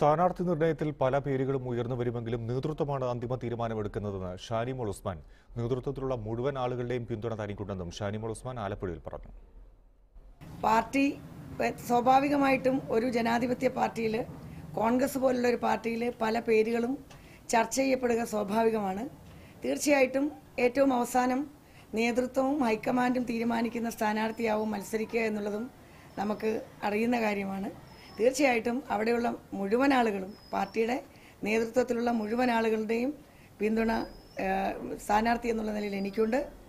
സ്ഥാനാർത്ഥി നിർണയത്തിൽ പല പേരുകളും ഉയർന്നു വരുമെങ്കിലും നേതൃത്വമാണ് അന്തിമ തീരുമാനമെടുക്കുന്നതെന്ന് ഷാനിമോൾ ഉസ്മാൻ നേതൃത്വത്തിലുള്ള മുഴുവൻ ആളുകളുടെയും പിന്തുണ തനിക്കുണ്ടെന്നും ഷാനിമോൾ ഉസ്മാൻ ആലപ്പുഴയിൽ പറഞ്ഞു പാർട്ടി എ- സ്വാഭാവികമായിട്ടും ഒരു ജനാധിപത്യ പാർട്ടിയിൽ കോൺഗ്രസ് പോലുള്ള ഒരു പാർട്ടിയിൽ പല പേരുകളും ചർച്ച ചെയ്യപ്പെടുക സ്വാഭാവികമാണ് തീർച്ചയായിട്ടും ഏറ്റവും അവസാനം നേതൃത്വവും ഹൈക്കമാൻഡും തീരുമാനിക്കുന്ന സ്ഥാനാർത്ഥിയാവും മത്സരിക്കുക എന്നുള്ളതും നമുക്ക് അറിയുന്ന കാര്യമാണ് തീർച്ചയായിട്ടും അവിടെയുള്ള മുഴുവൻ ആളുകളും പാർട്ടിയുടെ നേതൃത്വത്തിലുള്ള മുഴുവൻ ആളുകളുടെയും പിന്തുണ ഏഹ്, സ്ഥാനാർത്ഥി എന്നുള്ള നിലയിൽ എനിക്കുണ്ട്